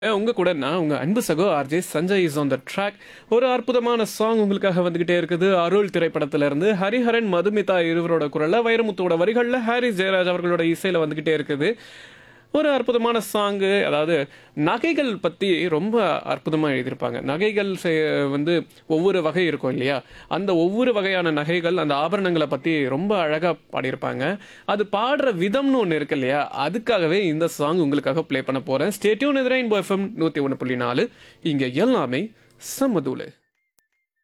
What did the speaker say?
உங்க கூட நான் உங்க அன்பு சகோ RJ Sanjay is on the track ஒரு அற்புதமான சாங் உங்களுக்காக வந்துகிட்டே இருக்குது அருள் திரைப்படத்துல இருந்து ஹரிஹரன் மதுமிதா இருவரோட குரல்ல வைரமுத்துவோட வரிகள்ல ஹாரிஸ் ஜெயராஜ் அவர்களோட இசையில வந்துகிட்டே இருக்குது ஒரு அற்புதமான சாங்கு அதாவது நகைகள் பற்றி ரொம்ப அற்புதமாக எழுதியிருப்பாங்க நகைகள் செ- வந்து ஒவ்வொரு வகை இருக்கும் இல்லையா அந்த ஒவ்வொரு வகையான நகைகள் அந்த ஆபரணங்களை பற்றி ரொம்ப அழகாக பாடியிருப்பாங்க அது பாடுற விதம்னு ஒன்று இருக்கு இல்லையா அதுக்காகவே இந்த சாங் உங்களுக்காக ப்ளே பண்ண போகிறேன் ஸ்டேட்யூன் எதிராக எஃப்எம் நூற்றி ஒன்று புள்ளி நாலு இங்கே எல்லாமே சம்மதூளு